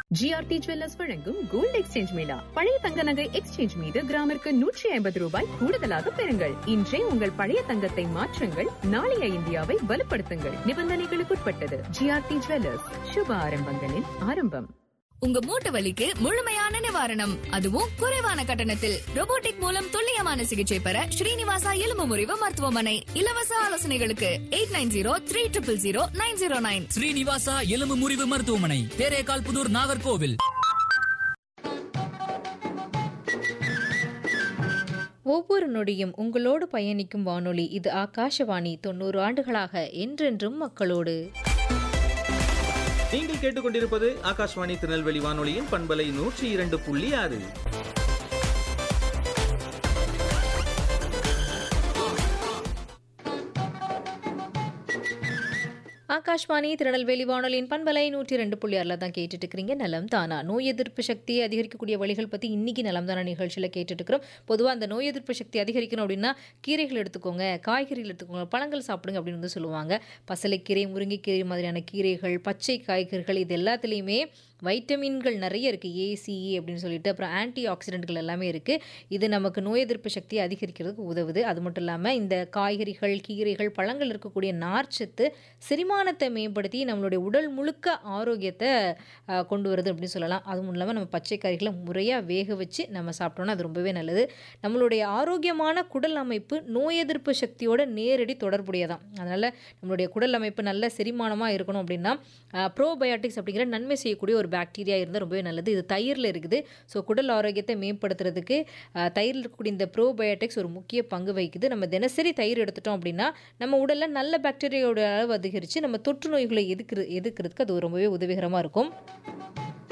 GRT jewellers வழங்கும் gold exchange mela பழைய தங்க நகை எக்ஸ்சேஞ்ச் மீது கிராமிற்கு நூற்றி ஐம்பது ரூபாய் கூடுதலாக பெறுங்கள் இன்றே உங்கள் பழைய தங்கத்தை மாற்றுங்கள் நாளைய இந்தியாவை வலுப்படுத்துங்கள் நிபந்தனைகளுக்குட்பட்டது ஜிஆர்டி ஜுவல்லர்ஸ் சுப ஆரம்பங்களின் ஆரம்பம் உங்க மூட்டு வலிக்கு முழுமையான நிவாரணம் அதுவும் குறைவான கட்டணத்தில் robotic மூலம் துல்லியமான சிகிச்சை பெற ஸ்ரீனிவாசா எலும்பு முறிவு மருத்துவமனை இலவச ஆலோசனைகளுக்கு eight nine zero three triple zero nine zero nine Srinivasa எலும்பு முறிவு மருத்துவமனை தேரேகால் புதூர் நாகர்கோவில் ஒவ்வொரு நொடியும் உங்களோடு பயணிக்கும் வானொலி இது ஆகாஷவாணி தொண்ணூறு ஆண்டுகளாக என்றென்றும் மக்களோடு நீங்கள் கேட்டுக்கொண்டிருப்பது ஆகாஷ்வாணி திருநெல்வேலி வானொலியின் பண்பலை நூற்றி இரண்டு புள்ளி ஆறு ஆகாஷ்வாணி திருநெல்வேலி வானொலியின் பண்பலை நூற்றி ரெண்டு புள்ளி ஆறில் தான் கேட்டுட்டு இருக்கிறீங்க நலம் தானா நோய் எதிர்ப்பு சக்தியை அதிகரிக்கக்கூடிய வழிகள் பற்றி இன்னைக்கு நலம் தானா நிகழ்ச்சியில் கேட்டுட்டு இருக்கிறோம் பொதுவாக அந்த நோய் எதிர்ப்பு சக்தி அதிகரிக்கணும் அப்படின்னா கீரைகள் எடுத்துக்கோங்க காய்கறிகள் எடுத்துக்கோங்க பழங்கள் சாப்பிடுங்க அப்படின்னு வந்து சொல்லுவாங்க பசலைக்கீரை முருங்கைக்கீரை மாதிரியான கீரைகள் பச்சை காய்கறிகள் இது எல்லாத்துலேயுமே வைட்டமின்கள் நிறைய இருக்குது ஏசிஇ அப்படின்னு சொல்லிட்டு அப்புறம் ஆன்டி ஆக்சிடென்ட்கள் எல்லாமே இருக்குது இது நமக்கு நோய் எதிர்ப்பு சக்தியை அதிகரிக்கிறதுக்கு உதவுது அது மட்டும் இல்லாமல் இந்த காய்கறிகள் கீரைகள் பழங்கள் இருக்கக்கூடிய நார்ச்சத்து செரிமானத்தை மேம்படுத்தி நம்மளுடைய உடல் முழுக்க ஆரோக்கியத்தை ஆஹ், கொண்டு வருது அப்படின்னு சொல்லலாம் அதுவும் இல்லாமல் நம்ம பச்சை காய்களை முறையாக வேக வச்சு நம்ம சாப்பிட்டோம்னா அது ரொம்பவே நல்லது நம்மளுடைய ஆரோக்கியமான குடல் அமைப்பு நோய் எதிர்ப்பு சக்தியோட நேரடி தொடர்புடையதான் அதனால் நம்மளுடைய குடல் அமைப்பு நல்ல செரிமானமாக இருக்கணும் அப்படின்னா ப்ரோபயோட்டிக்ஸ் அப்படிங்கிற நன்மை செய்யக்கூடிய ஒரு பாக்டீரியா இருந்தால் ரொம்பவே நல்லது இது தயிரில் இருக்குது ஸோ குடல் ஆரோக்கியத்தை மேம்படுத்துறதுக்கு ஆஹ், தயிரில் இருக்கக்கூடிய இந்த ப்ரோபயோட்டிக்ஸ் ஒரு முக்கிய பங்கு வகிக்குது நம்ம தினசரி தயிர் எடுத்துட்டோம் அப்படின்னா நம்ம உடலில் நல்ல பாக்டீரியாவோட அளவு அதிகரித்து நம்ம தொற்று நோய்களை எதிர்க்கிறது எதிர்க்கிறதுக்கு அது ரொம்பவே உதவிகரமாக இருக்கும்